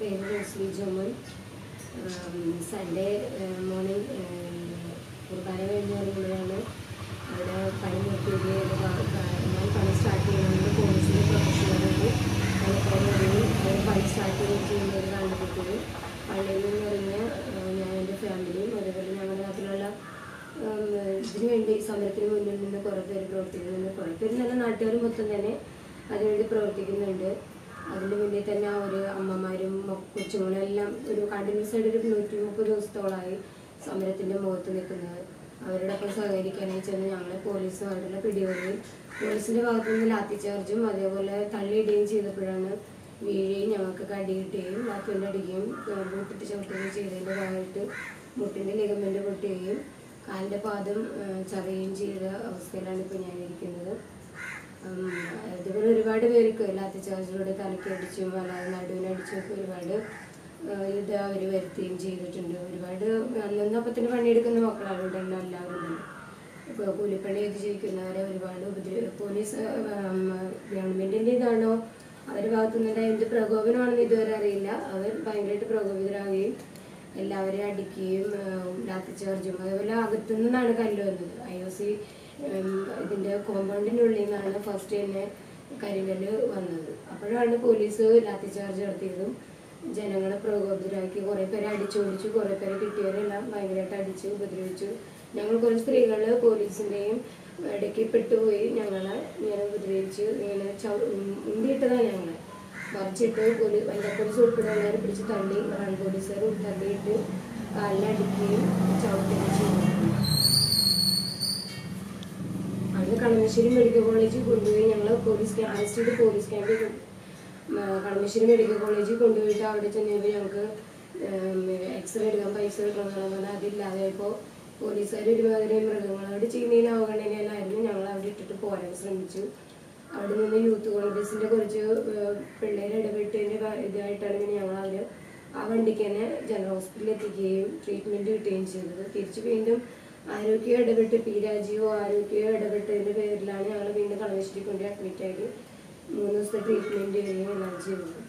പേര് Rosly Joman Sunday morning കുർബാന കഴിഞ്ഞ് വരുമ്പോഴാണ് അവിടെ പണി നിർത്തിയത് ഞാൻ പണി സ്റ്റാർട്ട് ചെയ്യുന്നത് പോലീസിൻ്റെ പ്രൊഫഷണലുണ്ട് പണിക്കാരി ഇറങ്ങി അവർ പണി സ്റ്റാർട്ട് ചെയ്യുന്നത് കണ്ടുപിടിച്ചത് പള്ളിയിൽ നിന്ന് ഇറങ്ങിയ ഏഹ്, ഞാൻ എൻ്റെ ഫാമിലിയും അതേപോലെ ഞങ്ങളുടെ നാട്ടിലുള്ള ഉം, ഇതിനു വേണ്ടി സമരത്തിന് മുന്നിൽ നിന്ന് കുറേ പേര് പ്രവർത്തിക്കുന്നുണ്ട് കുറേ പേര് നല്ല നാട്ടുകാർ മൊത്തം തന്നെ അതിനുവേണ്ടി പ്രവർത്തിക്കുന്നുണ്ട് അതിന് മുന്നിൽ തന്നെ ആ ഒരു അമ്മമാരും മ- കൊച്ചുങ്ങളും എല്ലാം ഒരു കണ്ടിന്യൂസ് ആയിട്ട് ഒരു നൂറ്റി മുപ്പത് ദിവസത്തോളമായി സമരത്തിന്റെ മുഖത്ത് നിൽക്കുന്നത് അവരോടൊപ്പം സഹകരിക്കാനായി ചെന്ന് ഞങ്ങളെ പോലീസുമായിട്ടുള്ള പിടിവലിയും പോലീസിന്റെ ഭാഗത്തു നിന്ന് ലാത്തി ചാർജും അതേപോലെ തള്ളിയിടുകയും ചെയ്തപ്പോഴാണ് വീഴുകയും ഞങ്ങൾക്ക് കടി കിട്ടുകയും ലാത്തിൻ്റെ അടിക്കുകയും ഏഹ് ബൂട്ടിട്ട് ചവിട്ടുകയും ചെയ്തതിൻ്റെ ഭാഗമായിട്ട് മുട്ടിൻ്റെ ലിഗമെന്റ് പൊട്ടുകയും കാലിൻ്റെ പാദം ഏഹ് ചതയുകയും ചെയ്ത അവസ്ഥയിലാണ് ഇപ്പോൾ ഞാനിരിക്കുന്നത് ഉം, ഇതുപോലെ ഒരുപാട് പേർക്ക് ലാത്തി ചാർജിലൂടെ തലക്കടിച്ചും അല്ലാതെ നടുവിനടിച്ചും ഒക്കെ ഒരുപാട് ഏഹ് ഇത് അവർ വരുത്തുകയും ചെയ്തിട്ടുണ്ട് ഒരുപാട് അന്നപ്പത്തിന് പണിയെടുക്കുന്ന മക്കളുണ്ടല്ലോ എല്ലാവരും തന്നെ ഇപ്പോൾ കൂലിപ്പണി ചെയ്ത് ജീവിക്കുന്നവരെ ഒരുപാട് ഉപദ്രവ പോലീസ് ഗവൺമെന്റിന്റെ ഇതാണോ അവരുടെ ഭാഗത്തുനിന്ന് എന്ത് പ്രകോപനമാണെന്ന് ഇതുവരെ അറിയില്ല അവർ ഭയങ്കരമായിട്ട് പ്രകോപിതരാകുകയും എല്ലാവരെയും അടിക്കുകയും ലാത്തി ചാർജും അതേപോലെ അകത്തു നിന്നാണ് കല്ല് വന്നത് ഐ ഒ സി ഇതിന്റെ കോമ്പൗണ്ടിന്റെ ഉള്ളിൽ നിന്നാണ് ഫസ്റ്റ് തന്നെ കരിങ്കല്ല് വന്നത് അപ്പോഴാണ് പോലീസ് ലാത്തി ചാർജ് നടത്തിയതും ജനങ്ങളെ പ്രകോപിതരാക്കി കുറേ പേരെ അടിച്ചോടിച്ചു കുറേ പേരെ കിട്ടിയവരെല്ലാം ഭയങ്കരമായിട്ട് അടിച്ചു ഉപദ്രവിച്ചു ഞങ്ങൾ കുറേ സ്ത്രീകള് പോലീസിന്റെയും ഇടയ്ക്ക് പെട്ടുപോയി ഞങ്ങളെ ഇങ്ങനെ ഉപദ്രവിച്ചു ഇങ്ങനെ ചവ- ഉം, ഉന്തിയിട്ടതാണ് ഞങ്ങളെ മറിച്ചിട്ട് പോലീ വനിതാ പോലീസ് ഉൾപ്പെടെ എല്ലാവരും പിടിച്ച് തള്ളി റൺ പോലീസുകാരും തള്ളിയിട്ട് കാലിലടിക്കുകയും ചവിട്ടുകയും ചെയ്തു അന്ന് കളമശ്ശേരി മെഡിക്കൽ കോളേജിൽ കൊണ്ടുപോയി ഞങ്ങൾ പോലീസ് ക്യാ- അറസ്റ്റ് ചെയ്ത് പോലീസ് ക്യാമ്പിൽ കൊ- ഉം, കളമശ്ശേരി മെഡിക്കൽ കോളേജിൽ കൊണ്ടുപോയിട്ട് അവിടെ ചെന്നപ്പോൾ ഞങ്ങൾക്ക് എക്സ്റേ എടുക്കാൻ പൈസ കിട്ടണമെന്ന് പറഞ്ഞാൽ അതില്ലാതെയപ്പോൾ പോലീസുകാർ ഒരുമാതിരി മൃഗങ്ങളോട് ചെയ്യുന്നതിന് അവഗണനയിലായിരുന്നു ഞങ്ങൾ അവിടെ ഇട്ടിട്ട് പോരാൻ ശ്രമിച്ചു അവിടെ നിന്ന് യൂത്ത് കോൺഗ്രസിന്റെ കുറച്ച് ഏഹ്, പിള്ളേരെ ഇടപെട്ടതിന്റെ ഭാ- ഇതായിട്ടാണ് പിന്നെ ഞങ്ങൾ അവര് ആ വണ്ടിക്ക് തന്നെ ജനറൽ ഹോസ്പിറ്റലിൽ എത്തിക്കുകയും ട്രീറ്റ്മെന്റ് കിട്ടുകയും ചെയ്തത് തിരിച്ച് വീണ്ടും ആരോഗ്യ ഇടപെട്ട് പി രാജീവോ ആരോഗ്യ ഇടപെട്ടതിന്റെ പേരിലാണ് ഞങ്ങൾ വീണ്ടും കളമശ്ശേരി കൊണ്ട് അഡ്മിറ്റ് ആക്കി മൂന്ന് ദിവസത്തെ ട്രീറ്റ്മെന്റ് ചെയ്യുകയും എല്ലാം ചെയ്തത്